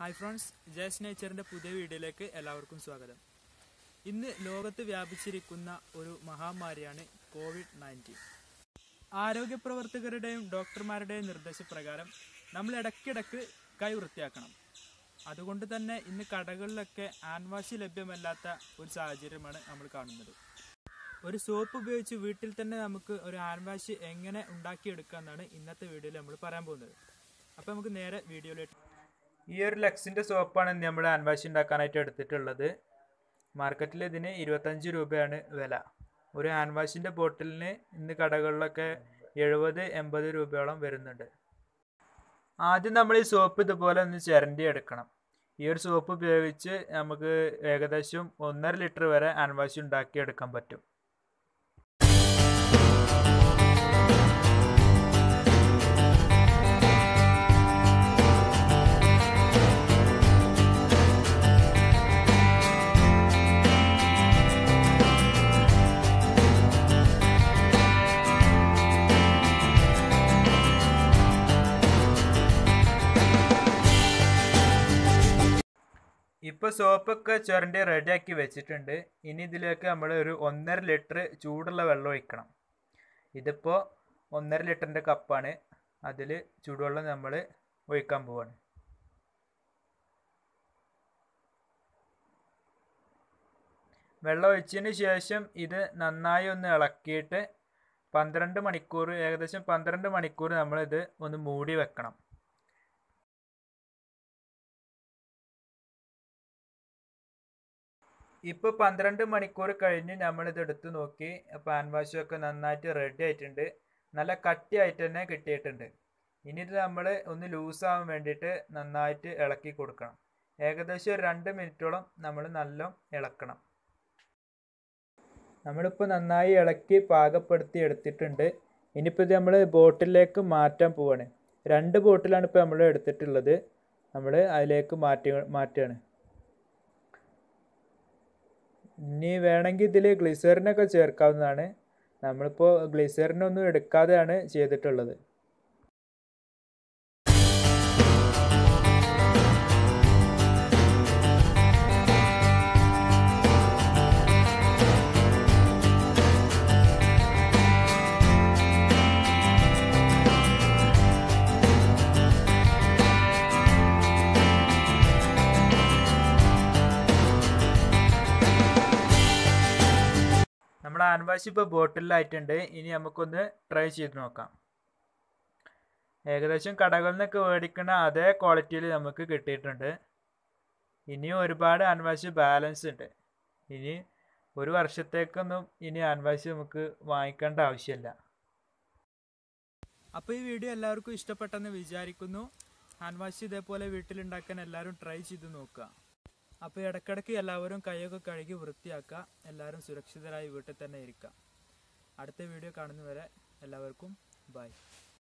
hi friends Jayas നേച്ചറിന്റെ പുതിയ വീഡിയോയിലേക്ക് എല്ലാവർക്കും സ്വാഗതം ഇന്ന് ലോകത്ത് വ്യാപിച്ചിരിക്കുന്ന ഒരു മഹാമാരിയാണ് കോവിഡ് നയൻറ്റീൻ ആരോഗ്യ പ്രവർത്തകരുടെയും ഡോക്ടർമാരുടെയും നിർദ്ദേശപ്രകാരം നമ്മൾ ഇടയ്ക്കിടയ്ക്ക് കൈ വൃത്തിയാക്കണം അതുകൊണ്ട് തന്നെ ഇന്ന് കടകളിലൊക്കെ ആൻവാശി ലഭ്യമല്ലാത്ത ഒരു സാഹചര്യമാണ് നമ്മൾ കാണുന്നത് ഒരു സോപ്പ് ഉപയോഗിച്ച് വീട്ടിൽ തന്നെ നമുക്ക് ഒരു ഹാൻഡ് എങ്ങനെ ഉണ്ടാക്കിയെടുക്കാമെന്നാണ് ഇന്നത്തെ വീഡിയോയിൽ നമ്മൾ പറയാൻ പോകുന്നത് അപ്പോൾ നമുക്ക് നേരെ വീഡിയോയിലേക്ക് ഈ ഒരു ലക്സിൻ്റെ സോപ്പാണ് ഇന്ന് നമ്മൾ ഹാൻഡ് വാഷ് ഉണ്ടാക്കാനായിട്ട് എടുത്തിട്ടുള്ളത് മാർക്കറ്റിൽ ഇതിന് ഇരുപത്തഞ്ച് രൂപയാണ് വില ഒരു ഹാൻഡ് വാഷിൻ്റെ ബോട്ടിലിന് ഇന്ന് കടകളിലൊക്കെ എഴുപത് എൺപത് രൂപയോളം വരുന്നുണ്ട് ആദ്യം നമ്മൾ ഈ സോപ്പ് ഇതുപോലെ ഒന്ന് ചിരണ്ടി എടുക്കണം ഈ ഒരു സോപ്പ് ഉപയോഗിച്ച് നമുക്ക് ഏകദേശം ഒന്നര ലിറ്റർ വരെ ഹാൻഡ് വാഷ് ഉണ്ടാക്കിയെടുക്കാൻ പറ്റും ഇപ്പോൾ സോപ്പൊക്കെ ചുരണ്ടി റെഡിയാക്കി വെച്ചിട്ടുണ്ട് ഇനി ഇതിലേക്ക് നമ്മൾ ഒരു ഒന്നര ലിറ്റർ ചൂടുള്ള വെള്ളം ഒഴിക്കണം ഇതിപ്പോൾ ഒന്നര ലിറ്ററിൻ്റെ കപ്പാണ് അതിൽ ചൂടുവെള്ളം നമ്മൾ ഒഴിക്കാൻ പോവാണ് വെള്ളം ഒഴിച്ചതിന് ശേഷം ഇത് നന്നായി ഒന്ന് ഇളക്കിയിട്ട് പന്ത്രണ്ട് മണിക്കൂർ ഏകദേശം പന്ത്രണ്ട് മണിക്കൂർ നമ്മളിത് ഒന്ന് മൂടി വെക്കണം ഇപ്പോൾ പന്ത്രണ്ട് മണിക്കൂർ കഴിഞ്ഞ് നമ്മളിത് എടുത്ത് നോക്കി പാൻ വാഷൊക്കെ നന്നായിട്ട് റെഡി ആയിട്ടുണ്ട് നല്ല കട്ടിയായിട്ട് തന്നെ കിട്ടിയിട്ടുണ്ട് ഇനി ഇത് നമ്മൾ ഒന്ന് ലൂസാവാൻ വേണ്ടിയിട്ട് നന്നായിട്ട് ഇളക്കി കൊടുക്കണം ഏകദേശം ഒരു രണ്ട് മിനിറ്റോളം നമ്മൾ നല്ല ഇളക്കണം നമ്മളിപ്പോൾ നന്നായി ഇളക്കി പാകപ്പെടുത്തി എടുത്തിട്ടുണ്ട് ഇനിയിപ്പോൾ ഇത് നമ്മൾ ബോട്ടിലേക്ക് മാറ്റാൻ പോവാണ് രണ്ട് ബോട്ടിലാണ് ഇപ്പോൾ നമ്മൾ എടുത്തിട്ടുള്ളത് നമ്മൾ അതിലേക്ക് മാറ്റി മാറ്റുകയാണ് ഇനി വേണമെങ്കിൽ ഇതിൽ ഗ്ലിസറിനൊക്കെ ചേർക്കാവുന്നതാണ് നമ്മളിപ്പോൾ ഗ്ലിസറിനൊന്നും എടുക്കാതെയാണ് ചെയ്തിട്ടുള്ളത് നമ്മുടെ ഹാൻഡ് വാഷ് ഇപ്പോൾ ബോട്ടിലായിട്ടുണ്ട് ഇനി നമുക്കൊന്ന് ട്രൈ ചെയ്ത് നോക്കാം ഏകദേശം കടകളിൽ നിന്നൊക്കെ മേടിക്കുന്ന അതേ ക്വാളിറ്റിയിൽ നമുക്ക് കിട്ടിയിട്ടുണ്ട് ഇനിയും ഒരുപാട് ഹാൻഡ് വാഷ് ബാലൻസ് ഉണ്ട് ഇനി ഒരു വർഷത്തേക്കൊന്നും ഇനി ഹാൻഡ് വാഷ് നമുക്ക് വാങ്ങിക്കേണ്ട ആവശ്യമില്ല അപ്പോൾ ഈ വീഡിയോ എല്ലാവർക്കും ഇഷ്ടപ്പെട്ടെന്ന് വിചാരിക്കുന്നു ഹാൻഡ് വാഷ് ഇതേപോലെ വീട്ടിലുണ്ടാക്കാൻ എല്ലാവരും ട്രൈ ചെയ്ത് നോക്കുക അപ്പോൾ ഇടയ്ക്കിടയ്ക്ക് എല്ലാവരും കൈയൊക്കെ കഴുകി വൃത്തിയാക്കുക എല്ലാവരും സുരക്ഷിതരായി വീട്ടിൽ തന്നെ ഇരിക്കുക അടുത്ത വീഡിയോ കാണുന്നവരെ എല്ലാവർക്കും ബൈ